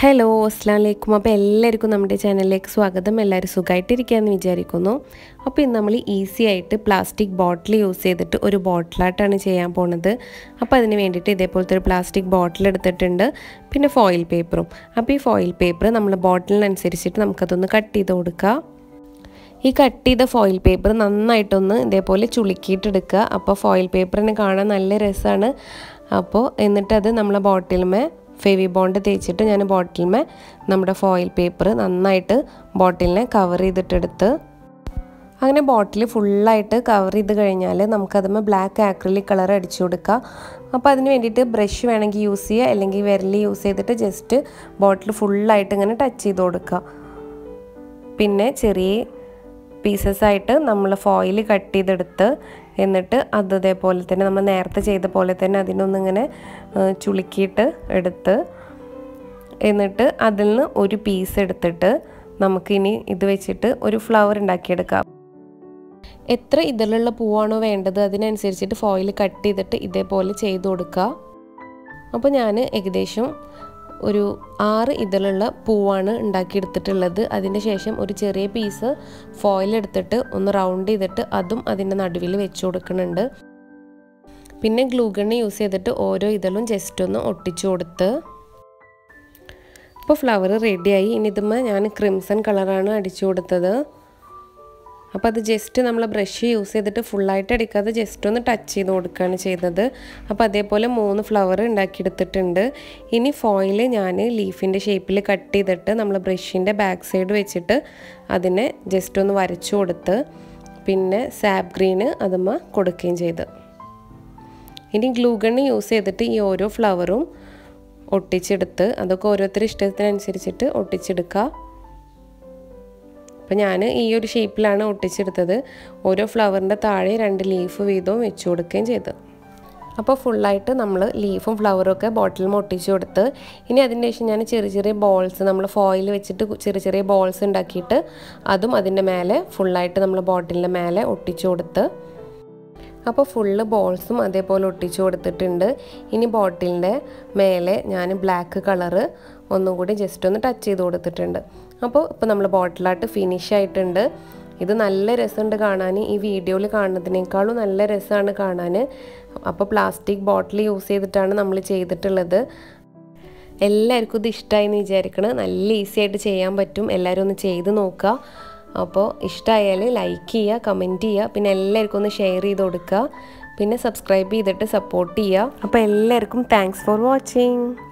hello അസ്സാം വലൈക്കും അപ്പോൾ എല്ലാവർക്കും നമ്മുടെ ചാനലിലേക്ക് സ്വാഗതം എല്ലാവരും സുഖമായിട്ടിരിക്കുകയെന്ന് വിചാരിക്കുന്നു അപ്പോൾ ഇന്ന് നമ്മൾ ഈസി ആയിട്ട് പ്ലാസ്റ്റിക് ബോട്ടിൽ യൂസ് ചെയ്തിട്ട് ഒരു ബോട്ടിലായിട്ടാണ് ചെയ്യാൻ പോണത് അപ്പോൾ അതിന് വേണ്ടിയിട്ട് ഇതേപോലത്തെ ഒരു പ്ലാസ്റ്റിക് ബോട്ടിൽ എടുത്തിട്ടുണ്ട് പിന്നെ ഫോയിൽ പേപ്പറും അപ്പോൾ ഈ ഫോയിൽ പേപ്പർ നമ്മൾ ബോട്ടിലിനനുസരിച്ചിട്ട് നമുക്കതൊന്ന് കട്ട് ചെയ്ത് കൊടുക്കുക ഈ കട്ട് ചെയ്ത ഫോയിൽ പേപ്പർ നന്നായിട്ടൊന്ന് ഇതേപോലെ ചുളുക്കിയിട്ടെടുക്കുക അപ്പോൾ ഫോയിൽ പേപ്പറിന് കാണാൻ നല്ല രസമാണ് അപ്പോൾ എന്നിട്ടത് നമ്മളെ ബോട്ടിലുമേ ഫെവി ബോണ്ട് തേച്ചിട്ട് ഞാൻ ബോട്ടിലുമേ നമ്മുടെ ഫോയിൽ പേപ്പർ നന്നായിട്ട് ബോട്ടിലിനെ കവർ ചെയ്തിട്ടെടുത്ത് അങ്ങനെ ബോട്ടിൽ ഫുള്ളായിട്ട് കവർ ചെയ്ത് കഴിഞ്ഞാൽ നമുക്കതുമ്മേ ബ്ലാക്ക് ആക്രിലിക് കളർ അടിച്ചു കൊടുക്കുക അപ്പോൾ അതിന് വേണ്ടിയിട്ട് ബ്രഷ് വേണമെങ്കിൽ യൂസ് ചെയ്യുക അല്ലെങ്കിൽ വിരൽ യൂസ് ചെയ്തിട്ട് ജസ്റ്റ് ബോട്ടിൽ ഫുള്ളായിട്ട് ഇങ്ങനെ ടച്ച് ചെയ്ത് കൊടുക്കുക പിന്നെ ചെറിയ പീസസ് ആയിട്ട് നമ്മൾ ഫോയിൽ കട്ട് ചെയ്തെടുത്ത് എന്നിട്ട് അത് ഇതേപോലെ തന്നെ നമ്മൾ നേരത്തെ ചെയ്ത പോലെ തന്നെ അതിനൊന്നിങ്ങനെ ചുളുക്കിയിട്ട് എടുത്ത് എന്നിട്ട് അതിൽ നിന്ന് ഒരു പീസ് എടുത്തിട്ട് നമുക്കിനി ഇത് വെച്ചിട്ട് ഒരു ഫ്ലവർ ഉണ്ടാക്കിയെടുക്കാം എത്ര ഇതിലുള്ള പൂവാണോ വേണ്ടത് അതിനനുസരിച്ചിട്ട് ഫോയിൽ കട്ട് ചെയ്തിട്ട് ഇതേപോലെ ചെയ്ത് കൊടുക്കുക അപ്പോൾ ഞാൻ ഏകദേശം ഒരു ആറ് ഇതിലുള്ള പൂവാണ് ഉണ്ടാക്കിയെടുത്തിട്ടുള്ളത് അതിൻ്റെ ശേഷം ഒരു ചെറിയ പീസ് ഫോയിൽ എടുത്തിട്ട് ഒന്ന് റൗണ്ട് ചെയ്തിട്ട് അതും അതിൻ്റെ നടുവിൽ വെച്ച് കൊടുക്കുന്നുണ്ട് പിന്നെ ഗ്ലൂഗണ്ണ് യൂസ് ചെയ്തിട്ട് ഓരോ ഇതിലും ജസ്റ്റ് ഒന്ന് ഒട്ടിച്ചു കൊടുത്ത് അപ്പോൾ ഫ്ലവർ റെഡിയായി ഇനി ഇതുമ്മ ഞാൻ ക്രിംസൺ കളറാണ് അടിച്ചു കൊടുത്തത് അപ്പോൾ അത് ജസ്റ്റ് നമ്മൾ ബ്രഷ് യൂസ് ചെയ്തിട്ട് ഫുള്ളായിട്ട് അടിക്കാതെ ജസ്റ്റ് ഒന്ന് ടച്ച് ചെയ്ത് കൊടുക്കുകയാണ് ചെയ്തത് അപ്പോൾ അതേപോലെ മൂന്ന് ഫ്ലവർ ഉണ്ടാക്കിയെടുത്തിട്ടുണ്ട് ഇനി ഫോയിൽ ഞാൻ ലീഫിൻ്റെ ഷേപ്പിൽ കട്ട് ചെയ്തിട്ട് നമ്മൾ ബ്രഷിൻ്റെ ബാക്ക് സൈഡ് വെച്ചിട്ട് അതിനെ ജസ്റ്റ് ഒന്ന് വരച്ചു കൊടുത്ത് പിന്നെ സാപ്പ് ഗ്രീന് അതുമ്മ കൊടുക്കുകയും ചെയ്ത് ഇനി ഗ്ലൂഗണ്ണ് യൂസ് ചെയ്തിട്ട് ഈ ഓരോ ഫ്ലവറും ഒട്ടിച്ചെടുത്ത് അതൊക്കെ ഓരോരുത്തരുടെ ഇഷ്ടത്തിനനുസരിച്ചിട്ട് ഒട്ടിച്ചെടുക്കുക അപ്പോൾ ഞാൻ ഈ ഒരു ഷേപ്പിലാണ് ഒട്ടിച്ചെടുത്തത് ഓരോ ഫ്ലവറിൻ്റെ താഴെ രണ്ട് ലീഫ് വീതവും വെച്ച് കൊടുക്കുകയും ചെയ്തു അപ്പോൾ ഫുള്ളായിട്ട് നമ്മൾ ലീഫും ഫ്ലവറും ഒക്കെ ബോട്ടിലും ഒട്ടിച്ച് കൊടുത്ത് ഇനി അതിൻ്റെ ശേഷം ഞാൻ ചെറിയ ചെറിയ ബോൾസ് നമ്മൾ ഫോയിൽ വെച്ചിട്ട് ചെറിയ ചെറിയ ബോൾസ് ഉണ്ടാക്കിയിട്ട് അതും അതിൻ്റെ മേലെ ഫുള്ളായിട്ട് നമ്മൾ ബോട്ടിലിൻ്റെ മേലെ ഒട്ടിച്ചു കൊടുത്ത് അപ്പോൾ ഫുള്ള് ബോൾസും അതേപോലെ ഒട്ടിച്ചു കൊടുത്തിട്ടുണ്ട് ഇനി ബോട്ടിലിൻ്റെ മേലെ ഞാൻ ബ്ലാക്ക് കളറ് ഒന്നും കൂടി ജസ്റ്റ് ഒന്ന് ടച്ച് ചെയ്ത് കൊടുത്തിട്ടുണ്ട് അപ്പോൾ ഇപ്പോൾ നമ്മൾ ബോട്ടിലായിട്ട് ഫിനിഷ് ആയിട്ടുണ്ട് ഇത് നല്ല രസമുണ്ട് കാണാൻ ഈ വീഡിയോയിൽ കാണുന്നതിനേക്കാളും നല്ല രസമാണ് കാണാൻ അപ്പോൾ പ്ലാസ്റ്റിക് ബോട്ടിൽ യൂസ് ചെയ്തിട്ടാണ് നമ്മൾ ചെയ്തിട്ടുള്ളത് എല്ലാവർക്കും ഇത് ഇഷ്ടമായി എന്ന് വിചാരിക്കണം നല്ല ഈസി ആയിട്ട് ചെയ്യാൻ പറ്റും എല്ലാവരും ഒന്ന് ചെയ്ത് നോക്കുക അപ്പോൾ ഇഷ്ടമായാൽ ലൈക്ക് ചെയ്യുക കമൻറ്റ് ചെയ്യുക പിന്നെ എല്ലാവർക്കും ഒന്ന് ഷെയർ ചെയ്ത് കൊടുക്കുക പിന്നെ സബ്സ്ക്രൈബ് ചെയ്തിട്ട് സപ്പോർട്ട് ചെയ്യുക അപ്പോൾ എല്ലാവർക്കും താങ്ക്സ് ഫോർ വാച്ചിങ്